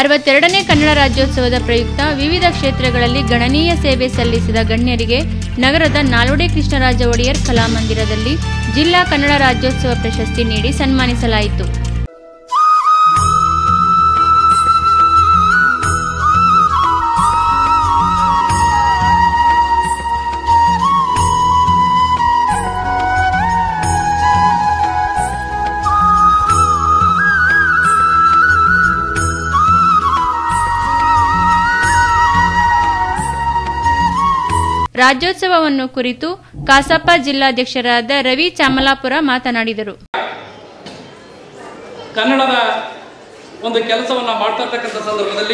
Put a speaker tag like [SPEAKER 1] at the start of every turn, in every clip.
[SPEAKER 1] ಅರವತ್ತೆರಡನೇ ಕನ್ನಡ ರಾಜ್ಯೋತ್ಸವದ ಪ್ರಯುಕ್ತ ವಿವಿಧ ಕ್ಷೇತ್ರಗಳಲ್ಲಿ ಗಣನೀಯ ಸೇವೆ ಸಲ್ಲಿಸಿದ ಗಣ್ಯರಿಗೆ ನಗರದ ನಾಲ್ವಡಿ ಕೃಷ್ಣರಾಜ ಒಡೆಯರ್ ಕಲಾಮಂದಿರದಲ್ಲಿ ಜಿಲ್ಲಾ ಕನ್ನಡ ರಾಜ್ಯೋತ್ಸವ ಪ್ರಶಸ್ತಿ ನೀಡಿ ಸನ್ಮಾನಿಸಲಾಯಿತು ರಾಜ್ಯೋತ್ಸವವನ್ನು ಕುರಿತು ಕಾಸಪ್ಪ ಜಿಲ್ಲಾಧ್ಯಕ್ಷರಾದ ರವಿ ಚಾಮಲಾಪುರ ಮಾತನಾಡಿದರು
[SPEAKER 2] ಕನ್ನಡದ ಒಂದು ಕೆಲಸವನ್ನು ಮಾಡ್ತಾ ಇರ್ತಕ್ಕಂಥ ಸಂದರ್ಭದಲ್ಲಿ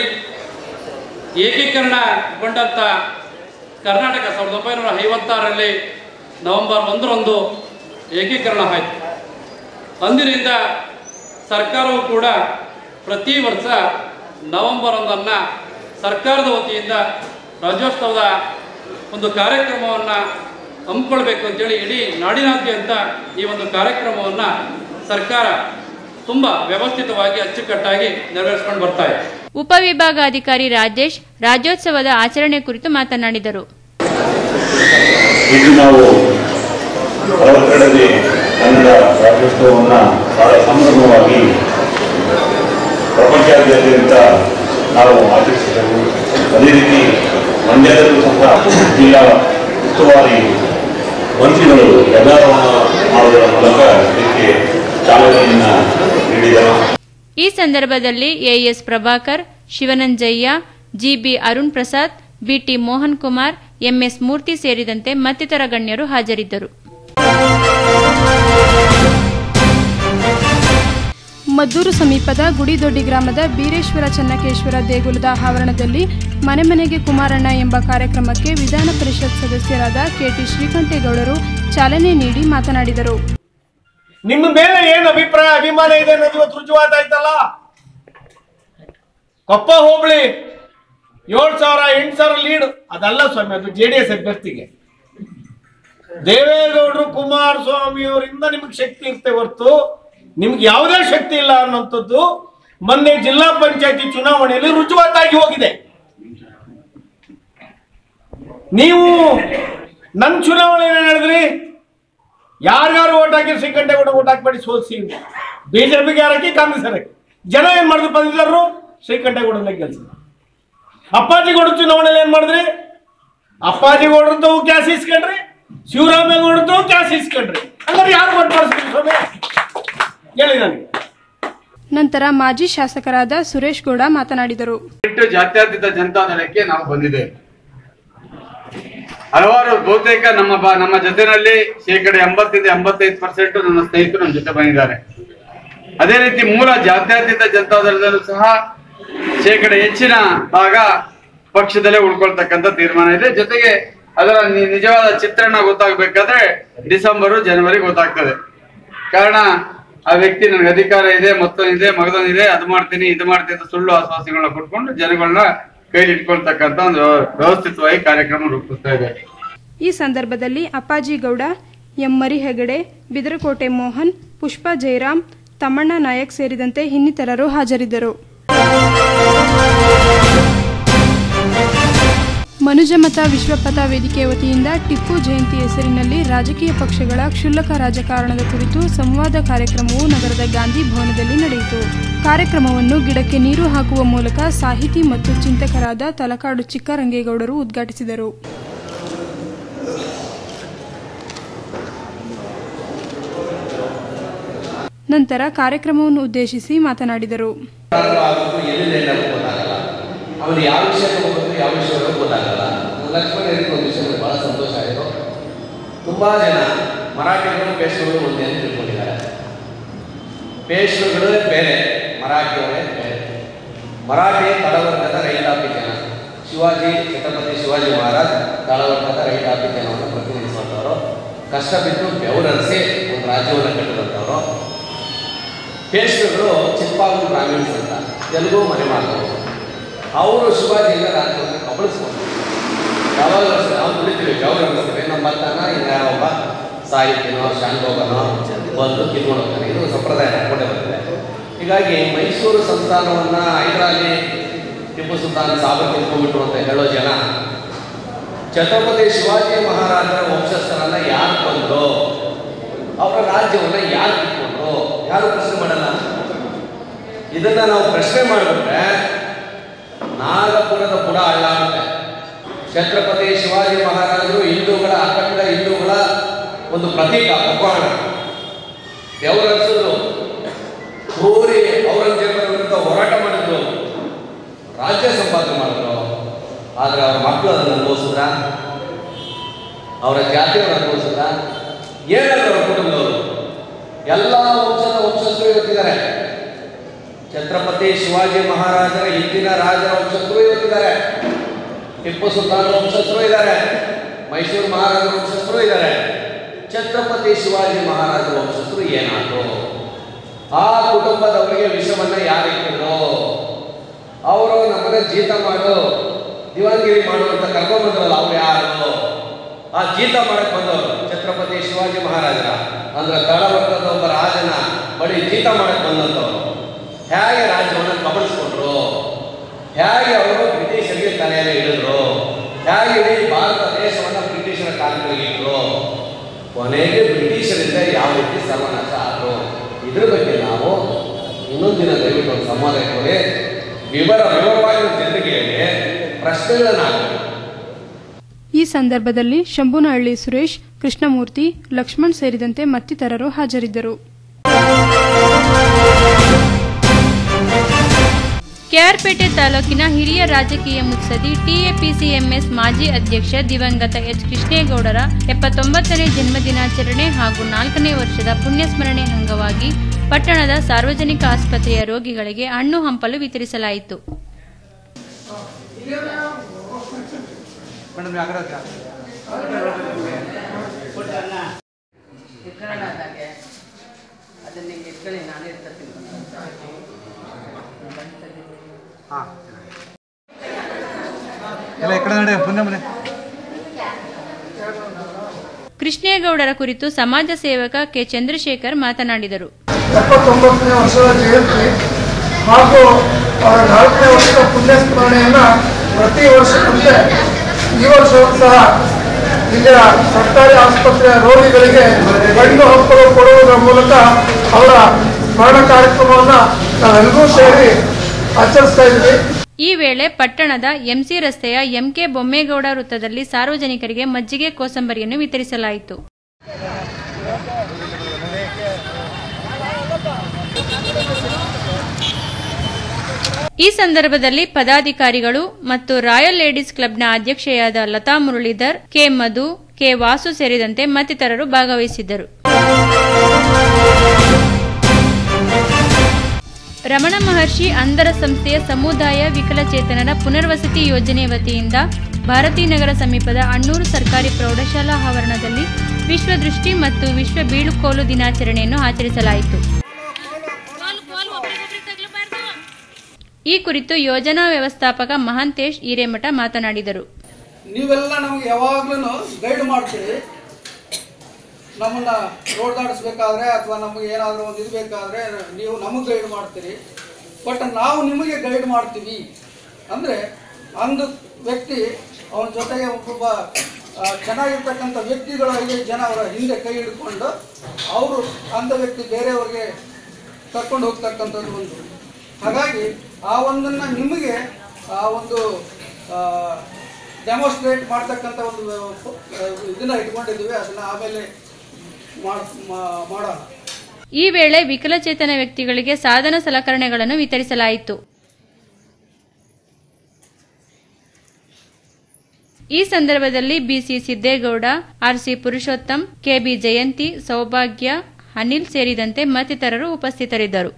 [SPEAKER 2] ಏಕೀಕರಣಗೊಂಡಂಥ ಕರ್ನಾಟಕ ಸಾವಿರದ ಒಂಬೈನೂರ ಐವತ್ತಾರರಲ್ಲಿ ನವೆಂಬರ್ ಒಂದರಂದು ಏಕೀಕರಣ ಆಯಿತು ಅಂದಿನಿಂದ ಸರ್ಕಾರವು ಕೂಡ ಪ್ರತಿ ವರ್ಷ ನವೆಂಬರ್ ಒಂದನ್ನು ಸರ್ಕಾರದ ವತಿಯಿಂದ ರಾಜ್ಯೋತ್ಸವದ ಒಂದು ಕಾರ್ಯಕ್ರಮವನ್ನು ಹಮ್ಮಿಕೊಳ್ಬೇಕು ಅಂತೇಳಿ ಇಡೀ ನಾಡಿನಾದ್ಯಂತ ಈ ಒಂದು ಕಾರ್ಯಕ್ರಮವನ್ನು ಸರ್ಕಾರ ತುಂಬ ವ್ಯವಸ್ಥಿತವಾಗಿ ಅಚ್ಚುಕಟ್ಟಾಗಿ ನೆರವೇರಿಸ್ಕೊಂಡು ಬರ್ತಾ ಇದೆ
[SPEAKER 1] ಉಪವಿಭಾಗಾಧಿಕಾರಿ ರಾಜೇಶ್ ರಾಜ್ಯೋತ್ಸವದ ಆಚರಣೆ ಕುರಿತು ಮಾತನಾಡಿದರು
[SPEAKER 3] ಇದು ನಾವು ಅರವತ್ತೆರಡನೇ ಕನ್ನಡ ರಾಜ್ಯೋತ್ಸವವನ್ನು ಬಹಳ ಸಂಭ್ರಮವಾಗಿ ಪ್ರಪಂಚಾದ್ಯಂತ ನಾವು ಆಚರಿಸಿದೆವು ಅದೇ ರೀತಿ ಮಂಡ್ಯದಲ್ಲೂ ಸಹ ಜಿಲ್ಲಾ ಉಸ್ತುವಾರಿ ಮಂತ್ರಿಗಳು ಎಲ್ಲರನ್ನ ಮಾಡುವುದರ ಮೂಲಕ ಇದಕ್ಕೆ ಚಾಲನೆಯನ್ನು ನೀಡಿದರು
[SPEAKER 1] ಈ ಸಂದರ್ಭದಲ್ಲಿ AS Prabhakar Shivananjaiah GB Arun Prasad BT Mohan Kumar MS Murthy ಸೇರಿದಂತೆ ಮತ್ತಿತರ ಗಣ್ಯರು ಹಾಜರಿದ್ದರು
[SPEAKER 4] ಮದ್ದೂರು ಸಮೀಪದ ಗುಡಿದೊಡ್ಡಿ ಗ್ರಾಮದ ಬೀರೇಶ್ವರ ಚನ್ನಕೇಶ್ವರ ದೇಗುಲದ ಆವರಣದಲ್ಲಿ ಮನೆ ಮನೆಗೆ ಕುಮಾರಣ್ಣ ಎಂಬ ಕಾರ್ಯಕ್ರಮಕ್ಕೆ ವಿಧಾನ ಪರಿಷತ್ ಸದಸ್ಯರಾದ ಕೆಟಿ ಶ್ರೀಕಂಠೇಗೌಡರು ಚಾಲನೆ ನೀಡಿ ಮಾತನಾಡಿದರು
[SPEAKER 5] ನಿಮ್ಮ ಮೇಲೆ ಏನು ಅಭಿಪ್ರಾಯ ಅಭಿಮಾನ ಇದೆ ಅನ್ನೋದು ಇವತ್ತು ರುಜುವಾತಾಯ್ತಲ್ಲ ಕೊಪ್ಪ ಹೋಬಳಿ ಏಳು ಸಾವಿರ ಎಂಟು ಸಾವಿರ ಲೀಡ್ ಅದಲ್ಲ ಸ್ವಾಮಿ ಅದು ಜೆ ಡಿ ಎಸ್ ಅಭ್ಯರ್ಥಿಗೆ ದೇವೇಗೌಡರು ಕುಮಾರಸ್ವಾಮಿ ಅವರಿಂದ ನಿಮ್ಗೆ ಶಕ್ತಿ ಇರುತ್ತೆ ಹೊರತು ನಿಮ್ಗೆ ಯಾವುದೇ ಶಕ್ತಿ ಇಲ್ಲ ಅನ್ನೋಂಥದ್ದು ಮೊನ್ನೆ ಜಿಲ್ಲಾ ಪಂಚಾಯತಿ ಚುನಾವಣೆಯಲ್ಲಿ ರುಜುವಾತಾಗಿ ಹೋಗಿದೆ ನೀವು ನನ್ನ ಚುನಾವಣೆ ಏನ್ ಹೇಳಿದ್ರಿ ಯಾರ್ಯಾರು ಓಟ್ ಹಾಕಿ ಶ್ರೀಕಂಠೇಗೌಡ ಓಟ್ ಹಾಕ್ಬೇಡಿ ಸೋಲ್ಸಿ ಬಿಜೆಪಿಗೆ ಯಾರಕ್ಕೆ ಕಾಂಗ್ರೆಸ್ ಯಾರಕ್ಕೆ ಜನ ಏನ್ ಮಾಡಿದ್ರು ಬಂದಿದ್ದಾರು ಶ್ರೀಕಂಠೇಗೌಡನ ಗೆಲ್ಸ ಅಪ್ಪಾಜಿಗೌಡ ಚುನಾವಣೆಯಲ್ಲಿ ಏನ್ ಮಾಡಿದ್ರಿ ಅಪ್ಪಾಜಿಗೌಡ್ರದ್ದು ಕ್ಯಾಸ್ ಇಸ್ಕೊಂಡ್ರಿ ಶಿವರಾಮೇಗೌಡದ್ದು ಕ್ಯಾಸ್ ಇಸ್ಕೊಂಡ್ರಿ ಹಂಗಾರೆ ಯಾರು ಓಟ್ ಮಾಡಿಸ್ತೀರಿ ಸ್ವಾಮಿ ಹೇಳಿ ನನಗೆ
[SPEAKER 4] ನಂತರ ಮಾಜಿ ಶಾಸಕರಾದ ಸುರೇಶ್ ಗೌಡ ಮಾತನಾಡಿದರು
[SPEAKER 6] ಬಿಟ್ಟು ಜಾತ್ಯತೀತ ಜನತಾದಳಕ್ಕೆ ನಾವು ಬಂದಿದ್ದೇವೆ ಹಲವಾರು ಬಹುತೇಕ ನಮ್ಮ ಬ- ನಮ್ಮ ಜೊತೆನಲ್ಲಿ ಶೇಕಡ ಎಂಬತ್ತರಿಂದ ಎಂಬತ್ತೈದು ಪರ್ಸೆಂಟ್ ನನ್ನ ಸ್ನೇಹಿತರು ನಮ್ಮ ಜೊತೆ ಬಂದಿದ್ದಾರೆ ಅದೇ ರೀತಿ ಮೂಲ ಜಾತ್ಯತೀತ ಜನತಾದಳದಲ್ಲೂ ಸಹ ಶೇಕಡ ಹೆಚ್ಚಿನ ಭಾಗ ಪಕ್ಷದಲ್ಲೇ ಉಳ್ಕೊಳ್ತಕ್ಕಂಥ ತೀರ್ಮಾನ ಇದೆ ಜೊತೆಗೆ ಅದರ ನಿ- ನಿಜವಾದ ಚಿತ್ರಣ ಗೊತ್ತಾಗಬೇಕಾದ್ರೆ ಡಿಸೆಂಬರ್ ಜನವರಿ ಗೊತ್ತಾಗ್ತದೆ ಕಾರಣ ಆ ವ್ಯಕ್ತಿ ನನಗೆ ಅಧಿಕಾರ ಇದೆ ಮತ್ತೊಂದಿದೆ ಮಗದೊಂದಿದೆ ಅದು ಮಾಡ್ತೀನಿ ಇದು ಮಾಡ್ತೀನಿ ಅಂತ ಸುಳ್ಳು ಆಶ್ವಾಸಗಳನ್ನ ಕೊಟ್ಕೊಂಡು ಜನಗಳನ್ನ ಕೈಲಿ ಇಟ್ಕೊಳ್ತಕ್ಕಂಥ ಒಂದು ವ್ಯವಸ್ಥಿತವಾಗಿ ಕಾರ್ಯಕ್ರಮ ರೂಪಿಸ್ತಾ ಇದೆ
[SPEAKER 4] ಈ ಸಂದರ್ಭದಲ್ಲಿ ಅಪ್ಪಾಜಿ ಗೌಡ ಎಂ ಮರಿ ಹೆಗಡೆ ಬಿದರಕೋಟೆ ಮೋಹನ್ ಪುಷ್ಪಾ ಜಯರಾಮ್ ತಮ್ಮಣ್ಣ ನಾಯಕ್ ಸೇರಿದಂತೆ ಇನ್ನಿತರರು ಹಾಜರಿದ್ದರು ಮನುಜಮತ ವಿಶ್ವಪಥ ವೇದಿಕೆ ವತಿಯಿಂದ ಟಿಪ್ಪು ಜಯಂತಿ ಹೆಸರಿನಲ್ಲಿ ರಾಜಕೀಯ ಪಕ್ಷಗಳ ಕ್ಷುಲ್ಲಕ ರಾಜಕಾರಣದ ಕುರಿತು ಸಂವಾದ ಕಾರ್ಯಕ್ರಮವು ನಗರದ ಗಾಂಧಿ ಭವನದಲ್ಲಿ ನಡೆಯಿತು ಕಾರ್ಯಕ್ರಮವನ್ನು ಗಿಡಕ್ಕೆ ನೀರು ಹಾಕುವ ಮೂಲಕ ಸಾಹಿತಿ ಮತ್ತು ಚಿಂತಕರಾದ ತಲಕಾಡು ಚಿಕ್ಕರಂಗೇಗೌಡರು ಉದ್ಘಾಟಿಸಿದರು ನಂತರ ಕಾರ್ಯಕ್ರಮವನ್ನು ಉದ್ದೇಶಿಸಿ ಮಾತನಾಡಿದರು
[SPEAKER 7] ಪ್ರಾರಂಭ ಆಗೋದು ಎಲ್ಲಿಂದ ಗೊತ್ತಾಗಲ್ಲ ಅವನು ಯಾವ ವಿಷಯ ತಗೋಬೇಕು ಯಾವ ವಿಷಯ ಗೊತ್ತಾಗಲ್ಲ ಲಕ್ಷ್ಮಣ ಹೇಳಿದ ಒಂದು ವಿಷಯ ನನಗೆ ಬಹಳ ಸಂತೋಷ ಆಯಿತು ತುಂಬ ಜನ ಮರಾಠಿಗಳು ಪೇಶ್ವೆಗಳು ಒಂದೇ ಅಂತ ತಿಳ್ಕೊಂಡಿದ್ದಾರೆ ಪೇಶ್ವೆಗಳು ಬೇರೆ ಮರಾಠಿಯವರೇ ಬೇರೆ ಮರಾಠಿ ತಳವರ್ಗದ ರೈತಾಪಿ ಜನ ಶಿವಾಜಿ ಛತ್ರಪತಿ ಶಿವಾಜಿ ಮಹಾರಾಜ್ ತಳವರ್ಗದ ರೈತಾಪಿ ಜನವನ್ನು ಪ್ರತಿನಿಧಿಸುವಂಥವರು ಕಷ್ಟ ಬಿದ್ದು ಬೆವರರಿಸಿ ಒಂದು ರಾಜ್ಯವನ್ನು ಕಟ್ಟಿದಂಥವರು ಪೇಶ್ವೆಗಳು ಚಿಕ್ಕಬಾಬು ಬ್ರಾಹ್ಮಿಣ್ಸ್ ಅಂತ ತೆಲುಗು ಮನೆ ಮಾತವರು ಅವರು ಶಿವಾಜಿಯಿಂದ ರಾಜ್ಯವನ್ನು ಕಬಳಿಸ್ಕೊಂಡು ಯಾವಾಗ ನಾವು ದುಡಿತೀವಿ ಯಾವಾಗ ಅನಿಸ್ತೀವಿ ನಮ್ಮ ಭಕ್ತನ ಇನ್ನು ಯಾವೊಬ್ಬ ಸಾಹಿತ್ಯನೋ ಶಾಂತೋಗನೋ ಬಂದು ಕಿತ್ಕೊಂಡು ಹೋಗ್ತಾನೆ ಇದು ಸಂಪ್ರದಾಯ ನಡ್ಕೊಂಡೇ ಬಂದಿದೆ ಹೀಗಾಗಿ ಮೈಸೂರು ಸಂಸ್ಥಾನವನ್ನು ಹೈದರಾಲಿ ಟಿಪ್ಪು ಸುಲ್ತಾನ್ ಸಾಬ್ ಕಿತ್ಕೊಂಡ್ಬಿಟ್ರು ಅಂತ ಹೇಳೋ ಜನ ಛತ್ರಪತಿ ಶಿವಾಜಿ ಮಹಾರಾಜರ ವಂಶಸ್ಥರನ್ನ ಯಾರು ಕೊಂದ್ರು ಅವರ ರಾಜ್ಯವನ್ನ ಯಾರು ಕಿತ್ಕೊಂಡ್ರು ಯಾರು ಪ್ರಶ್ನೆ ಮಾಡಲ್ಲ ಇದನ್ನ ನಾವು ಪ್ರಶ್ನೆ ಮಾಡಿಬಿಟ್ರೆ ನಾಗಪುರದ ಬುಡ ಅಳ್ಳಾಗುತ್ತೆ ಛತ್ರಪತಿ ಶಿವಾಜಿ ಮಹಾರಾಜರು ಹಿಂದೂಗಳ ಅಖಂಡ ಹಿಂದೂಗಳ ಒಂದು ಪ್ರತೀಕ ಭಗವಾನ ದೇವರನ್ಸಿದ್ರು ಕ್ರೂರಿ ಔರಂಗಜೇಬರ ವಿರುದ್ಧ ಹೋರಾಟ ಮಾಡಿದ್ರು ರಾಜ್ಯ ಸಂಪಾದನೆ ಮಾಡಿದ್ರು ಆದರೆ ಅವ್ರ ಮಕ್ಕಳು ಅದನ್ನು ಅನುಭವಿಸಿದ್ರ ಅವರ ಜಾತಿಯವರು ಅನುಭವಿಸಿದ್ರ ಏನಾದ್ರು ಅವರ ಕುಟುಂಬದವರು ಎಲ್ಲ ವಂಶದ ವಂಶಸ್ಥರು ಇವತ್ತಿದ್ದಾರೆ ಛತ್ರಪತಿ ಶಿವಾಜಿ ಮಹಾರಾಜರ ಹಿಂದಿನ ರಾಜರ ವಂಶಸ್ಥರು ಇವತ್ತಿದ್ದಾರೆ ಟಿಪ್ಪು ಸುಲ್ತಾನ್ ವಂಶಸ್ಥರು ಇದ್ದಾರೆ ಮೈಸೂರು ಮಹಾರಾಜರ ವಂಶಸ್ಥರು ಇದ್ದಾರೆ ಛತ್ರಪತಿ ಶಿವಾಜಿ ಮಹಾರಾಜರ ವಂಶಸ್ಥರು ಏನಾದ್ರು ಆ ಕುಟುಂಬದವರಿಗೆ ವಿಷವನ್ನ ಯಾರು ಇಟ್ಟಿದ್ರು ಅವರು ನಮ್ಮನ್ನ ಜೀತ ಮಾಡು ದಿವಾನ್ಗಿರಿ ಮಾಡು ಅಂತ ಕರ್ಕೊಂಡ್ಬಂದ್ರಲ್ಲ ಅವ್ರು ಯಾರು ಆ ಜೀತ ಮಾಡಕ್ ಬಂದವರು ಛತ್ರಪತಿ ಶಿವಾಜಿ ಮಹಾರಾಜರ ಅಂದ್ರೆ ತಳವರ್ಗದ ಒಬ್ಬ ರಾಜನ ಬಳಿ ಜೀತ ಮಾಡಕ್ ಬಂದಂಥವ್ರು ಹೇಗೆ ರಾಜ್ಯವನ್ನು ಕಬಳಿಸ್ಕೊಂಡ್ರು ಹೇಗೆ ಅವರು ಬ್ರಿಟಿಷರಿಗೆ ತಲೆಯಲ್ಲಿ ಇಳಿದ್ರು ಹೇಗೆ ಇಡೀ ಭಾರತ ದೇಶವನ್ನು ಬ್ರಿಟಿಷರ ಕಾಲಗಳಿಗೆ ಇಟ್ರು ಕೊನೆಗೆ ಬ್ರಿಟಿಷರಿಂದ ಯಾವ ರೀತಿ ಸರ್ವನಾಶ ಆದರು ಇದ್ರ ಬಗ್ಗೆ ನಾವು ಇನ್ನೊಂದು ದಿನ ದಯವಿಟ್ಟು ಒಂದು ಸಂವಾದ ಇಟ್ಕೊಳ್ಳಿ ವಿವರ ವಿವರವಾಗಿ ಜನರಿಗೆ ಹೇಳಿ ಪ್ರಶ್ನೆಗಳನ್ನ ಹಾಕಿ
[SPEAKER 4] ಈ ಸಂದರ್ಭದಲ್ಲಿ ಶಂಭುನಹಳ್ಳಿ ಸುರೇಶ್ ಕೃಷ್ಣಮೂರ್ತಿ ಲಕ್ಷ್ಮಣ್ ಸೇರಿದಂತೆ ಮತ್ತಿತರರು ಹಾಜರಿದ್ದರು
[SPEAKER 1] ಕೆಆರ್ಪೇಟೆ ತಾಲೂಕಿನ ಹಿರಿಯ ರಾಜಕೀಯ ಮುತ್ಸದಿ ಟಿಎಪಿಸಿಎಂಎಸ್ ಮಾಜಿ ಅಧ್ಯಕ್ಷ ದಿವಂಗತ ಎಚ್ ಕೃಷ್ಣೇಗೌಡರ ಎಪ್ಪತ್ತೊಂಬತ್ತನೇ ಜನ್ಮದಿನಾಚರಣೆ ಹಾಗೂ ನಾಲ್ಕನೇ ವರ್ಷದ ಪುಣ್ಯಸ್ಮರಣೆ ಅಂಗವಾಗಿ ಪಟ್ಟಣದ ಸಾರ್ವಜನಿಕ ಆಸ್ಪತ್ರೆಯ ರೋಗಿಗಳಿಗೆ ಹಣ್ಣು ಹಂಪಲು ವಿತರಿಸಲಾಯಿತು
[SPEAKER 8] ಇಟ್ಕೊಳ್ಳೋದಾಗೆ ಅದನ್ನ ಹಿಂಗೆ ಇಟ್ಕೊಳ್ಳಿ ನಾನೇ ಇರ್ತೀನಿ
[SPEAKER 9] ಹಾಂ ಎಲ್ಲ ಈ ಕಡೆ ನೋಡಿ ಮುಂದೆ ಮುಂದೆ
[SPEAKER 1] ಕೃಷ್ಣೇಗೌಡರ ಕುರಿತು ಸಮಾಜ ಸೇವಕ ಕೆ ಚಂದ್ರಶೇಖರ್ ಮಾತನಾಡಿದರು
[SPEAKER 10] ಎಪ್ಪತ್ತೊಂಬತ್ತನೇ ವರ್ಷದ ಜಯಂತಿ ಹಾಗೂ ಅವರ ನಾಲ್ಕನೇ ವರ್ಷದ ಪುಣ್ಯಸ್ಮರಣೆಯನ್ನು ಪ್ರತಿ ವರ್ಷದಂತೆ ಈ ವರ್ಷವೂ ಸಹ ಇಲ್ಲಿಯ ಸರ್ಕಾರಿ ಆಸ್ಪತ್ರೆಯ ರೋಗಿಗಳಿಗೆ ಗಂಡು ಹಕ್ಕಲು ಕೊಡುವುದರ ಮೂಲಕ ಅವರ ಸ್ಮರಣ ಕಾರ್ಯಕ್ರಮವನ್ನು ನಾವೆಲ್ಲರೂ ಸೇರಿ ಆಚರಿಸ್ತಾ ಇದ್ವಿ
[SPEAKER 1] ಈ ವೇಳೆ ಪಟ್ಟಣದ ಎಂಸಿ ರಸ್ತೆಯ ಎಂಕೆ ಬೊಮ್ಮೇಗೌಡ ವೃತ್ತದಲ್ಲಿ ಸಾರ್ವಜನಿಕರಿಗೆ ಮಜ್ಜಿಗೆ ಕೋಸಂಬರಿಯನ್ನು ವಿತರಿಸಲಾಯಿತು ಈ ಸಂದರ್ಭದಲ್ಲಿ ಪದಾಧಿಕಾರಿಗಳು ಮತ್ತು ರಾಯಲ್ ಲೇಡೀಸ್ ಕ್ಲಬ್ನ ಅಧ್ಯಕ್ಷೆಯಾದ ಲತಾ ಮುರಳೀಧರ್ ಕೆ ಮಧು ಕೆ ವಾಸು ಸೇರಿದಂತೆ ಮತ್ತಿತರರು ಭಾಗವಹಿಸಿದ್ದರು ರಮಣ ಮಹರ್ಷಿ ಅಂಧರ ಸಂಸ್ಥೆಯ ಸಮುದಾಯ ವಿಕಲಚೇತನರ ಪುನರ್ವಸತಿ ಯೋಜನೆ ವತಿಯಿಂದ ಭಾರತೀನಗರ ಸಮೀಪದ ಅಣ್ಣೂರು ಸರ್ಕಾರಿ ಪ್ರೌಢಶಾಲಾ ಆವರಣದಲ್ಲಿ ವಿಶ್ವದೃಷ್ಟಿ ಮತ್ತು ವಿಶ್ವ ಬೀಳುಕೋಲು ದಿನಾಚರಣೆಯನ್ನು ಆಚರಿಸಲಾಯಿತು ಈ ಕುರಿತು ಯೋಜನಾ ವ್ಯವಸ್ಥಾಪಕ ಮಹಾಂತೇಶ್ ಹಿರೇಮಠ ಮಾತನಾಡಿದರು
[SPEAKER 11] ನೀವೆಲ್ಲ ನಮ್ಗೆ ಯಾವಾಗ್ಲೂ ಗೈಡ್ ಮಾಡ್ತೀರಿ ನಮ್ಮನ್ನ ರೋಡ್ ದಾಟಿಸ್ಬೇಕಾದ್ರೆ ಅಥವಾ ನಮಗೆ ಏನಾದರೂ ಒಂದು ಇದು ಬೇಕಾದ್ರೆ ನೀವು ನಮಗೆ ಗೈಡ್ ಮಾಡ್ತೀರಿ ಬಟ್ ನಾವು ನಿಮಗೆ ಗೈಡ್ ಮಾಡ್ತೀವಿ ಅಂದರೆ ಅಂದು ವ್ಯಕ್ತಿ ಅವನ ಜೊತೆಗೆ ಒಬ್ಬೊಬ್ಬ ಆ, ಚೆನ್ನಾಗಿರ್ತಕ್ಕಂಥ ವ್ಯಕ್ತಿಗಳು ಐದೈದು ಜನ ಅವರ ಹಿಂದೆ ಕೈ ಹಿಡ್ಕೊಂಡು ಅವರು ಅಂಧ ವ್ಯಕ್ತಿ ಬೇರೆಯವ್ರಿಗೆ ಕರ್ಕೊಂಡು ಹೋಗ್ತಕ್ಕಂಥದ್ದು ಒಂದು ಹಾಗಾಗಿ ಆ ಒಂದನ್ನು ನಿಮಗೆ ಆ ಒಂದು ಡೆಮೋಸ್ಟ್ರೇಟ್ ಮಾಡ್ತಕ್ಕಂಥ ಒಂದು ಆ, ಇದನ್ನ ಇಟ್ಕೊಂಡಿದ್ದೀವಿ ಅದನ್ನು ಆಮೇಲೆ ಮಾಡ್- ಮಾ- ಮಾಡೋಣ
[SPEAKER 1] ಈ ವೇಳೆ ವಿಕಲಚೇತನ ವ್ಯಕ್ತಿಗಳಿಗೆ ಸಾಧನ ಸಲಕರಣೆಗಳನ್ನು ವಿತರಿಸಲಾಯಿತು ಈ ಸಂದರ್ಭದಲ್ಲಿ BC Siddegowda RC Purushottam KB Jayanthi Soubhagya Anil ಸೇರಿದಂತೆ ಮತ್ತಿತರರು ಉಪಸ್ಥಿತರಿದ್ದರು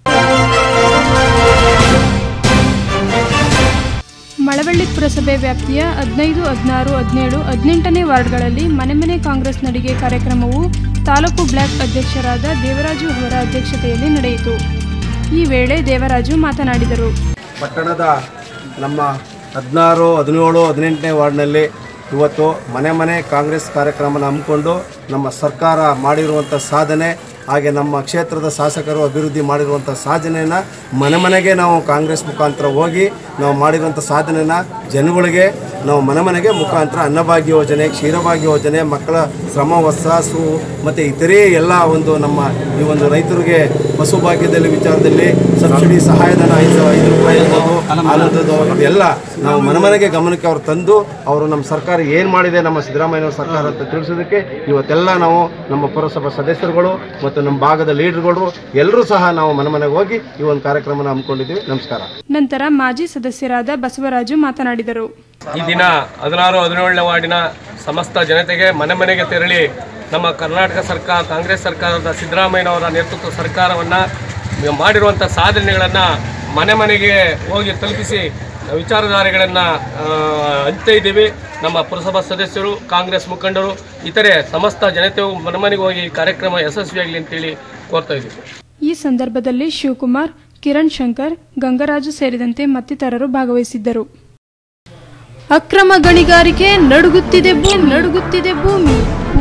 [SPEAKER 4] ಮಳವಳ್ಳಿ ಪುರಸಭೆ ವ್ಯಾಪ್ತಿಯ ಹದಿನೈದು ಹದಿನಾರು ಹದಿನೇಳು ಹದಿನೆಂಟನೇ ವಾರ್ಡ್ಗಳಲ್ಲಿ ಮನೆ ಮನೆ ಕಾಂಗ್ರೆಸ್ ನಡಿಗೆ ಕಾರ್ಯಕ್ರಮವು ತಾಲೂಕು ಬ್ಲಾಕ್ ಅಧ್ಯಕ್ಷರಾದ ದೇವರಾಜು ಅವರ ಅಧ್ಯಕ್ಷತೆಯಲ್ಲಿ ನಡೆಯಿತು ಈ ವೇಳೆ ದೇವರಾಜು ಮಾತನಾಡಿದರು
[SPEAKER 12] ಪಟ್ಟಣದ ನಮ್ಮ ಹದಿನಾರು ಹದಿನೇಳು ಹದಿನೆಂಟನೇ ವಾರ್ಡ್ನಲ್ಲಿ ಇವತ್ತು ಮನೆ ಮನೆ ಕಾಂಗ್ರೆಸ್ ಕಾರ್ಯಕ್ರಮನ ಹಮ್ಮಿಕೊಂಡು ನಮ್ಮ ಸರ್ಕಾರ ಮಾಡಿರುವಂಥ ಸಾಧನೆ ಹಾಗೆ ನಮ್ಮ ಕ್ಷೇತ್ರದ ಶಾಸಕರು ಅಭಿವೃದ್ಧಿ ಮಾಡಿರುವಂಥ ಸಾಧನೆಯನ್ನು ಮನೆ ಮನೆಗೆ ನಾವು ಕಾಂಗ್ರೆಸ್ ಮುಖಾಂತರ ಹೋಗಿ ನಾವು ಮಾಡಿರುವಂಥ ಸಾಧನೆನ ಜನಗಳಿಗೆ ನಾವು ಮನೆ ಮನೆಗೆ ಮುಖಾಂತರ ಅನ್ನಭಾಗ್ಯ ಯೋಜನೆ ಕ್ಷೀರಭಾಗ್ಯ ಯೋಜನೆ ಮಕ್ಕಳ ಶ್ರಮ ವಸ್ಸು ಮತ್ತು ಇತರೆ ಎಲ್ಲ ಒಂದು ನಮ್ಮ ಈ ಒಂದು ರೈತರಿಗೆ ಪಶುಭಾಗ್ಯದಲ್ಲಿ ವಿಚಾರದಲ್ಲಿ ಸಬ್ಸಿಡಿ ಸಹಾಯಧನ ಐದು ಐದು ರೂಪಾಯಿ ಇರ್ಬೋದು ಹಾಲಂಥದ್ದು ಇದೆಲ್ಲ ನಾವು ಮನೆ ಮನೆಗೆ ಗಮನಕ್ಕೆ ಅವ್ರು ತಂದು ಅವರು ನಮ್ಮ ಸರ್ಕಾರ ಏನು ಮಾಡಿದೆ ನಮ್ಮ ಸಿದ್ದರಾಮಯ್ಯನವ್ರ ಸರ್ಕಾರ ಅಂತ ತಿಳಿಸೋದಕ್ಕೆ ಇವತ್ತೆಲ್ಲ ನಾವು ನಮ್ಮ ಪುರಸಭಾ ಸದಸ್ಯರುಗಳು ಮತ್ತು ನಮ್ಮ ಭಾಗದ ಲೀಡರ್ಗಳು ಎಲ್ಲರೂ ಸಹ ನಾವು ಮನೆ ಮನೆಗೆ ಹೋಗಿ ಈ ಒಂದು ಕಾರ್ಯಕ್ರಮನ ಹಮ್ಮಿಕೊಂಡಿದ್ದೀವಿ ನಮಸ್ಕಾರ
[SPEAKER 4] ನಂತರ ಮಾಜಿ ಸದಸ್ಯರಾದ ಬಸವರಾಜು ಮಾತನಾಡಿದರು
[SPEAKER 2] ಈ ದಿನ ಹದಿನಾರು ಹದಿನೇಳನೇ ವಾರ್ಡಿನ ಸಮಸ್ತ ಜನತೆಗೆ ಮನೆ ಮನೆಗೆ ತೆರಳಿ ನಮ್ಮ ಕರ್ನಾಟಕ ಸರ್ಕಾರ ಕಾಂಗ್ರೆಸ್ ಸರ್ಕಾರದ ಸಿದ್ದರಾಮಯ್ಯನವರ ನೇತೃತ್ವ ಸರ್ಕಾರವನ್ನು ಮಾಡಿರುವಂಥ ಸಾಧನೆಗಳನ್ನು ಮನೆ ಮನೆಗೆ ಹೋಗಿ ತಲುಪಿಸಿ ವಿಚಾರಧಾರೆಗಳನ್ನು ಹಂಚ್ತಾ ಇದ್ದೀವಿ ನಮ್ಮ ಪುರಸಭಾ ಸದಸ್ಯರು ಕಾಂಗ್ರೆಸ್ ಮುಖಂಡರು ಇತರೆ ಸಮಸ್ತ ಜನತೆಯು ಮನೆ ಮನೆಗೆ ಹೋಗಿ ಈ ಕಾರ್ಯಕ್ರಮ ಯಶಸ್ವಿಯಾಗಲಿ ಅಂತೇಳಿ ಕೋರ್ತಾ ಇದ್ದೀವಿ
[SPEAKER 4] ಈ ಸಂದರ್ಭದಲ್ಲಿ ಶಿವಕುಮಾರ್ ಕಿರಣ್ ಶಂಕರ್ ಗಂಗರಾಜು ಸೇರಿದಂತೆ ಮತ್ತಿತರರು ಭಾಗವಹಿಸಿದ್ದರು ಅಕ್ರಮ ಗಣಿಗಾರಿಕೆ ನಡುಗುತ್ತಿದೆ ಭೂಮಿ ನಡುಗುತ್ತಿದೆ ಭೂಮಿ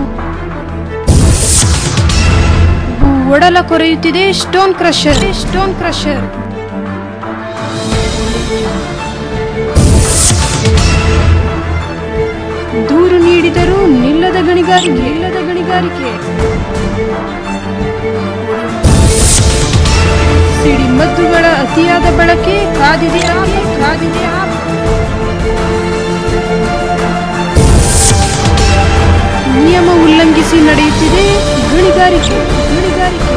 [SPEAKER 4] ಭೂ ಒಡಲ ಕೊರೆಯುತ್ತಿದೆ ಸ್ಟೋನ್ ಕ್ರಷರ್ ಸ್ಟೋನ್ ಕ್ರಷರ್ ದೂರು ನೀಡಿದರೂ ನಿಲ್ಲದ ಗಣಿಗಾರಿಕೆ ನಿಲ್ಲದ ಗಣಿಗಾರಿಕೆ ಸಿಡಿಮದ್ದುಗಳ ಅತಿಯಾದ ಬಳಕೆ ಕಾದಿದೆಯಾ ಕಾದಿದೆಯಾ ನಿಯಮ ಉಲ್ಲಂಘಿಸಿ ನಡೆಯುತ್ತಿದೆ ಗಣಿಗಾರಿಕೆ ಗಣಿಗಾರಿಕೆ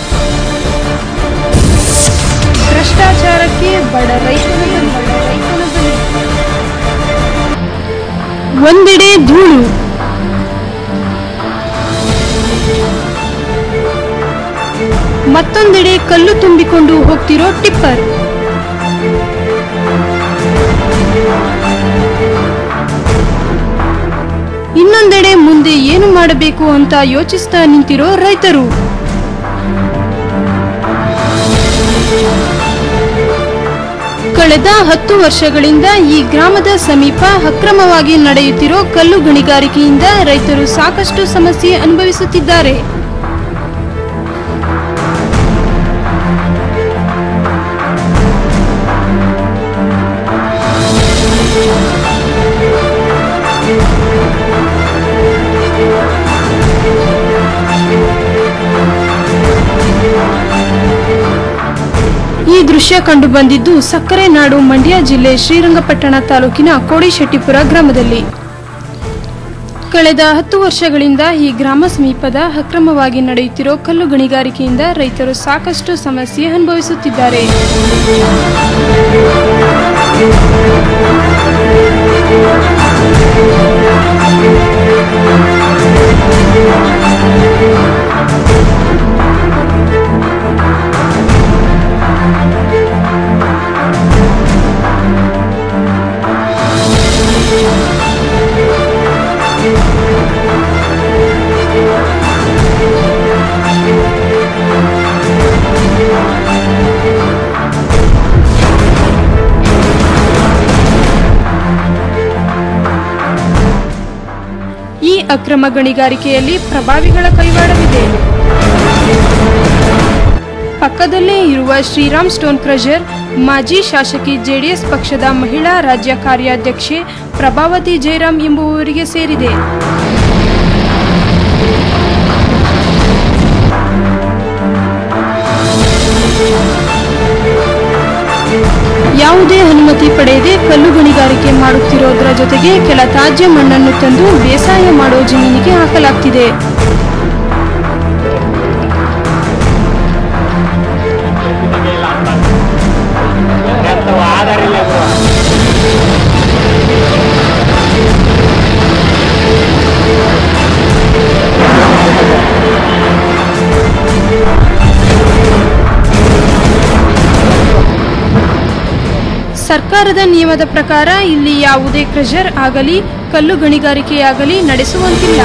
[SPEAKER 4] ಭ್ರಷ್ಟಾಚಾರಕ್ಕೆ ಬಡ ರೈತನ ಬಲಿ, ಬಡ ರೈತನ ಬಲಿ. ಒಂದೆಡೆ ಧೂಳು ಮತ್ತೊಂದೆಡೆ ಕಲ್ಲು ತುಂಬಿಕೊಂಡು ಹೋಗ್ತಿರೋ ಟಿಪ್ಪರ್ ಇನ್ನೊಂದೆಡೆ ಮುಂದೆ ಏನು ಮಾಡಬೇಕು ಅಂತ ಯೋಚಿಸ್ತಾ ನಿಂತಿರೋ ರೈತರು ಕಳೆದ ಹತ್ತು ವರ್ಷಗಳಿಂದ ಈ ಗ್ರಾಮದ ಸಮೀಪ ಅಕ್ರಮವಾಗಿ ನಡೆಯುತ್ತಿರೋ ಕಲ್ಲು ಗಣಿಗಾರಿಕೆಯಿಂದ ರೈತರು ಸಾಕಷ್ಟು ಸಮಸ್ಯೆ ಅನುಭವಿಸುತ್ತಿದ್ದಾರೆ ಈ ದೃಶ್ಯ ಕಂಡು ಬಂದಿದ್ದು ಸಕ್ಕರೆ ನಾಡು ಮಂಡ್ಯ ಜಿಲ್ಲೆ ಶ್ರೀರಂಗಪಟ್ಟಣ ತಾಲೂಕಿನ ಕೋಡಿಶೆಟ್ಟಿಪುರ ಗ್ರಾಮದಲ್ಲಿ ಕಳೆದ ಹತ್ತು ವರ್ಷಗಳಿಂದ ಈ ಗ್ರಾಮ ಸಮೀಪದ ಅಕ್ರಮವಾಗಿ ನಡೆಯುತ್ತಿರೋ ಕಲ್ಲು ಗಣಿಗಾರಿಕೆಯಿಂದ ರೈತರು ಸಾಕಷ್ಟು ಸಮಸ್ಯೆ ಅನುಭವಿಸುತ್ತಿದ್ದಾರೆ ಈ ಅಕ್ರಮ ಗಣಿಗಾರಿಕೆಯಲ್ಲಿ ಪ್ರಭಾವಿಗಳ ಕೈವಾಡವಿದೆ ಪಕ್ಕದಲ್ಲೇ ಇರುವ ಶ್ರೀರಾಮ್ ಸ್ಟೋನ್ ಕ್ರಷರ್ ಮಾಜಿ ಶಾಸಕಿ ಜೆಡಿಎಸ್ ಪಕ್ಷದ ಮಹಿಳಾ ರಾಜ್ಯ ಕಾರ್ಯಾಧ್ಯಕ್ಷೆ ಪ್ರಭಾವತಿ ಜಯರಾಮ್ ಎಂಬುವವರಿಗೆ ಸೇರಿದೆ ಯಾವುದೇ ಅನುಮತಿ ಪಡೆಯದೆ ಕಲ್ಲು ಗಣಿಗಾರಿಕೆ ಮಾಡುತ್ತಿರೋದರ ಜೊತೆಗೆ ಕೆಲ ತಾಜ್ಯ ಮಣ್ಣನ್ನು ತಂದು ಬೇಸಾಯ ಮಾಡೋ ಜಮೀನಿಗೆ ಹಾಕಲಾಗ್ತಿದೆ ಸರ್ಕಾರದ ನಿಯಮದ ಪ್ರಕಾರ ಇಲ್ಲಿ ಯಾವುದೇ ಕ್ರಷರ್ ಆಗಲಿ ಕಲ್ಲು ಗಣಿಗಾರಿಕೆಯಾಗಲಿ ನಡೆಸುವಂತಿಲ್ಲ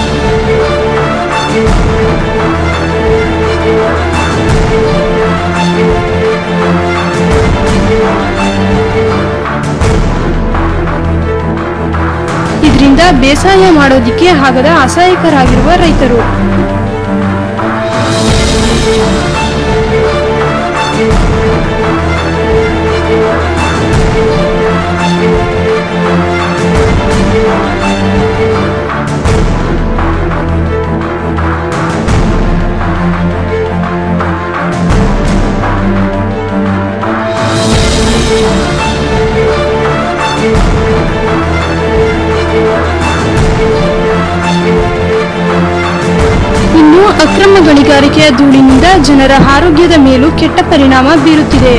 [SPEAKER 4] ಇದರಿಂದ ಬೇಸಾಯ ಮಾಡೋದಿಕ್ಕೆ ಆಗದ ಅಸಹಾಯಕರಾಗಿರುವ ರೈತರು ಇನ್ನು ಅಕ್ರಮ ಗಣಿಗಾರಿಕೆಯ ಧೂಳಿನಿಂದ ಜನರ ಆರೋಗ್ಯದ ಮೇಲೂ ಕೆಟ್ಟ ಪರಿಣಾಮ ಬೀರುತ್ತಿದೆ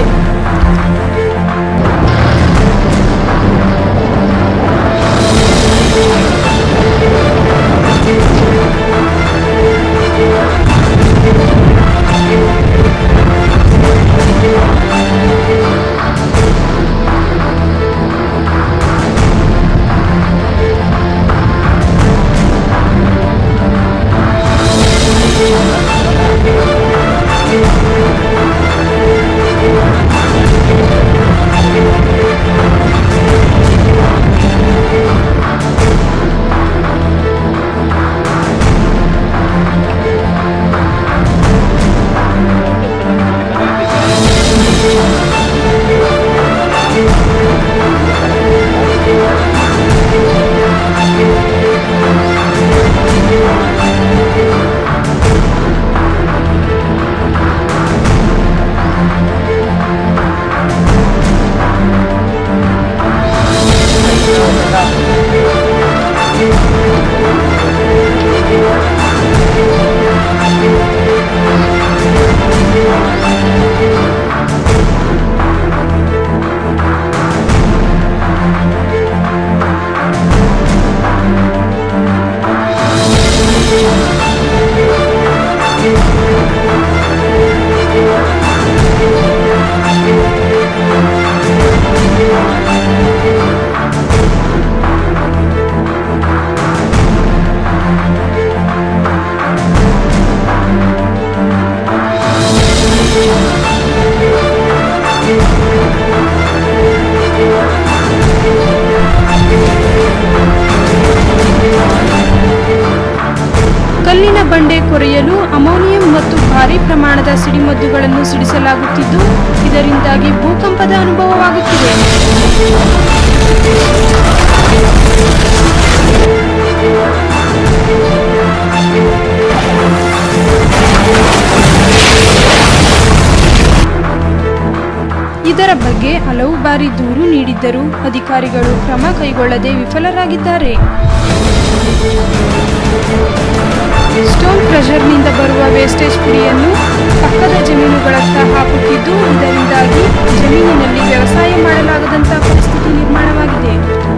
[SPEAKER 4] ಕಲ್ಲಿನ ಬಂಡೆ ಕೊರೆಯಲು ಅಮೋನಿಯಂ ಮತ್ತು ಭಾರಿ ಪ್ರಮಾಣದ ಸಿಡಿಮದ್ದುಗಳನ್ನು ಸಿಡಿಸಲಾಗುತ್ತಿದ್ದು ಇದರಿಂದಾಗಿ ಭೂಕಂಪದ ಅನುಭವವಾಗುತ್ತಿದೆ ಇದರ ಬಗ್ಗೆ ಹಲವು ಬಾರಿ ದೂರು ನೀಡಿದ್ದರೂ ಅಧಿಕಾರಿಗಳು ಕ್ರಮ ಕೈಗೊಳ್ಳದೆ ವಿಫಲರಾಗಿದ್ದಾರೆ ಸ್ಟೋನ್ ಕ್ರಷರ್ನಿಂದ ಬರುವ ವೇಸ್ಟೇಜ್ ಪುಡಿಯನ್ನು ಪಕ್ಕದ ಜಮೀನುಗಳತ್ತ ಹಾಕುತ್ತಿದ್ದು ಇದರಿಂದಾಗಿ ಜಮೀನಿನಲ್ಲಿ ವ್ಯವಸಾಯ ಮಾಡಲಾಗದಂತಹ ಪರಿಸ್ಥಿತಿ ನಿರ್ಮಾಣವಾಗಿದೆ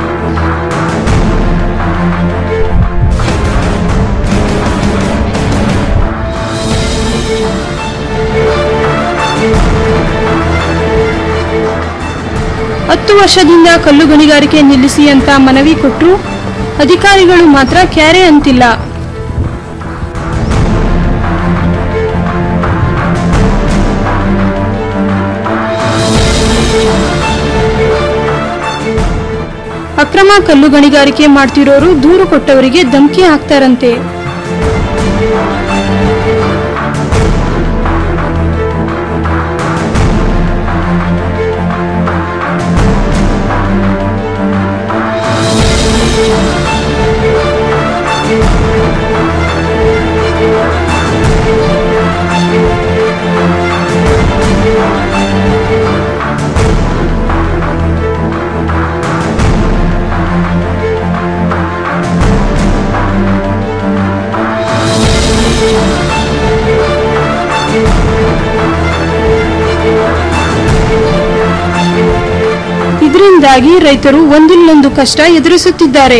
[SPEAKER 4] ಹತ್ತು ವರ್ಷದಿಂದ ಕಲ್ಲು ಗಣಿಗಾರಿಕೆ ನಿಲ್ಲಿಸಿ ಅಂತ ಮನವಿ ಕೊಟ್ಟರು ಅಧಿಕಾರಿಗಳು ಮಾತ್ರ ಕ್ಯಾರೆ ಅಂತಿಲ್ಲ ಅಕ್ರಮ ಕಲ್ಲು ಗಣಿಗಾರಿಕೆ ಮಾಡ್ತಿರೋರು ದೂರು ಕೊಟ್ಟವರಿಗೆ ಧಮಕಿ ಹಾಕ್ತಾರಂತೆ ಇದರಿಂದಾಗಿ ರೈತರು ಒಂದಿಲ್ಲೊಂದು ಕಷ್ಟ ಎದುರಿಸುತ್ತಿದ್ದಾರೆ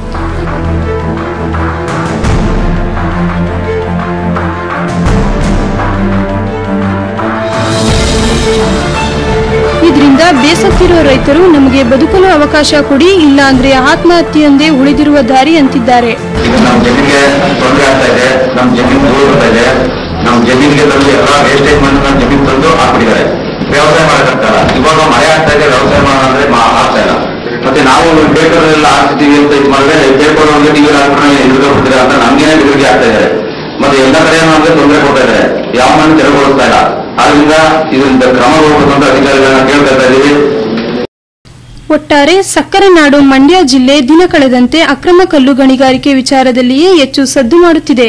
[SPEAKER 4] ಇದರಿಂದ ಬೇಸತ್ತಿರುವ ರೈತರು ನಮಗೆ ಬದುಕಲು ಅವಕಾಶ ಕೊಡಿ ಇಲ್ಲ ಅಂದ್ರೆ ಆತ್ಮಹತ್ಯೆಯೊಂದೇ ಉಳಿದಿರುವ ದಾರಿ ಅಂತಿದ್ದಾರೆ
[SPEAKER 13] ನಮ್ಮ ಜಮೀನಿಗೆ ತೊಂದರೆ ಆಗ್ತಾ ಇದೆ ನಮ್ಮ ಜಮೀನು ದೂರ ಬರ್ತಾ ಇದೆ ನಮ್ಮ ಜಮೀನಿಗೆ ತಂದು ಎಲ್ಲ ವೇಸ್ಟೇಜ್ ಮಾಡಿ ನಮ್ಮ ಜಮೀನು ತಂದು ಹಾಕ್ಬಿಟ್ಟಿದ್ದಾರೆ ವ್ಯವಸಾಯ ಮಾಡಕ್ಕಾಗ್ತಲ್ಲ ಇವಾಗ ಮಳೆ ಆಗ್ತಾ ಇದೆ ವ್ಯವಸಾಯ ಮಾಡೋದಂದ್ರೆ ಮಾ- ಆಗ್ತಾ ಇಲ್ಲ ಮತ್ತೆ ನಾವು ಬೇಕಾದ್ರೆಲ್ಲ ಹಾಕ್ತಿದ್ದೀವಿ ಅಂತ ಇದು ಮಾಡಿದ್ರೆ ಬೇಕು ಅಂದ್ರೆ ನೀವು ಹಾಕ್ಬಿಟ್ರೆ ಎದುರು ಬಿಡ್ತೀರಾ ಅಂತ ನಮ್ಗೇನೆ ಬೆದರಿಕೆ ಆಗ್ತಾ ಇದ್ದಾರೆ ಮತ್ತೆ ಮತ್ತೆ ಎಲ್ಲ ಕಡೆ ನಮಗೆ ತೊಂದರೆ ಕೊಡ್ತಾ ಇದ್ದಾರೆ ಯಾವ ಮಣ್ಣು ತೆರವುಗೊಳಿಸ್ತಾ ಇಲ್ಲ ಆದ್ರಿಂದ ಇದರಿಂದ ಕ್ರಮ ಹೋಗ್ಬೇಕು ಅಂತ ಅಧಿಕಾರಿಗಳನ್ನ ಕೇಳ್ಕೊಳ್ತಾ ಇದ್ದೀವಿ
[SPEAKER 4] ಒಟ್ಟಾರೆ ಸಕ್ಕರೆ ನಾಡು ಮಂಡ್ಯ ಜಿಲ್ಲೆ ದಿನ ಕಳೆದಂತೆ ಅಕ್ರಮ ಕಲ್ಲು ಗಣಿಗಾರಿಕೆ ವಿಚಾರದಲ್ಲಿಯೇ ಹೆಚ್ಚು ಸದ್ದು ಮಾಡುತ್ತಿದೆ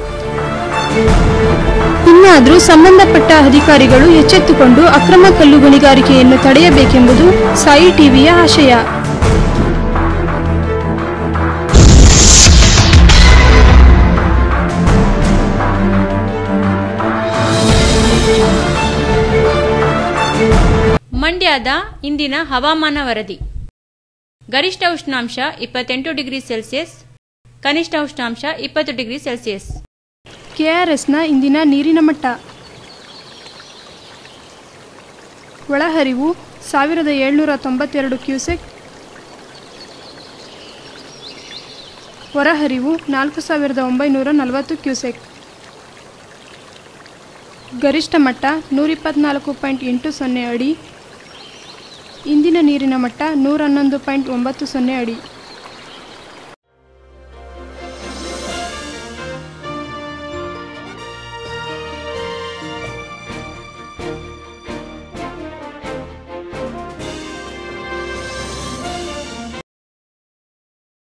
[SPEAKER 4] ಇನ್ನಾದರೂ ಸಂಬಂಧಪಟ್ಟ ಅಧಿಕಾರಿಗಳು ಎಚ್ಚೆತ್ತುಕೊಂಡು ಅಕ್ರಮ ಕಲ್ಲು ಗಣಿಗಾರಿಕೆಯನ್ನು ತಡೆಯಬೇಕೆಂಬುದು ಸಾಯಿ ಟಿವಿಯ ಆಶಯ
[SPEAKER 1] ಮಂಡ್ಯದ ಇಂದಿನ ಹವಾಮಾನ ವರದಿ ಗರಿಷ್ಠ ಉಷ್ಣಾಂಶ ಇಪ್ಪತ್ತೆಂಟು ಡಿಗ್ರಿ ಸೆಲ್ಸಿಯಸ್ ಕನಿಷ್ಠ ಉಷ್ಣಾಂಶ ಇಪ್ಪತ್ತು ಡಿಗ್ರಿ ಸೆಲ್ಸಿಯಸ್
[SPEAKER 4] ಕೆಆರ್ಎಸ್ನ ಇಂದಿನ ನೀರಿನ ಮಟ್ಟ ಒಳಹರಿವು ಸಾವಿರದ ಏಳ್ನೂರ ತೊಂಬತ್ತೆರಡು ಕ್ಯೂಸೆಕ್ ಹೊರಹರಿವು ನಾಲ್ಕು ಸಾವಿರದ ಒಂಬೈನೂರ ನಲವತ್ತು ಕ್ಯೂಸೆಕ್ ಗರಿಷ್ಠ ಮಟ್ಟ ನೂರಿಪ್ಪತ್ನಾಲ್ಕು ಪಾಯಿಂಟ್ ಎಂಟು ಸೊನ್ನೆ ಅಡಿ ಇಂದಿನ ನೀರಿನ ಮಟ್ಟ ನೂರ ಹನ್ನೊಂದು ಪಾಯಿಂಟ್ ಒಂಬತ್ತು ಸೊನ್ನೆ ಅಡಿ